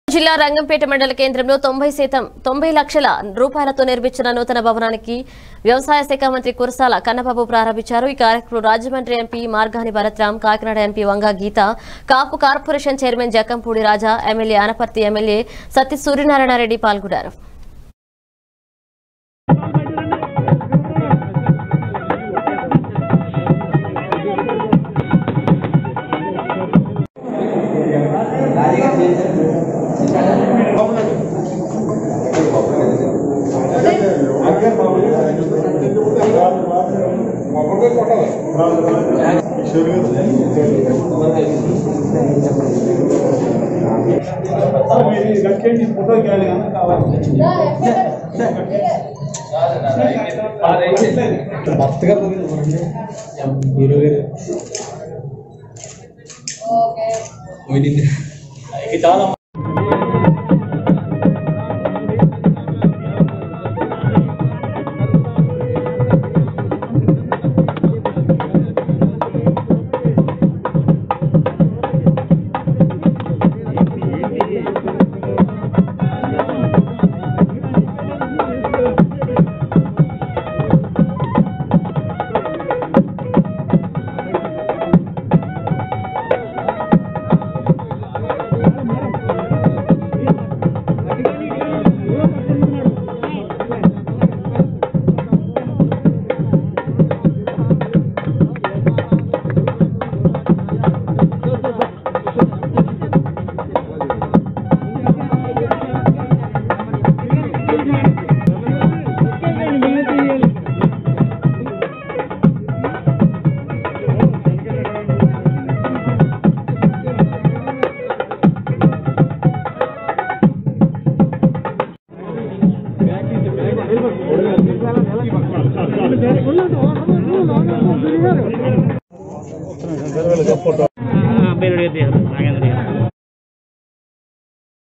జిల్లా రంగంపేట మండల కేంద్రంలో తొంభై శాతం తొంభై లక్షల రూపాయలతో నిర్మించిన నూతన భవనానికి వ్యవసాయ శాఖ మంత్రి కురసాల కన్నబాబు ప్రారంభించారు ఈ కార్యక్రమంలో Rajahmundry MP Margani Bharatram Kakinada MP Vanga Geetha Kapu corporation chairman Jakkampudi Raja MLA Anaparthi MLA Satya Suryanarayana Reddy పాల్గొన్నారు ఫోటో కావాలి భర్తగా హీరో గారు చాలా పేరు నాగేంద్ర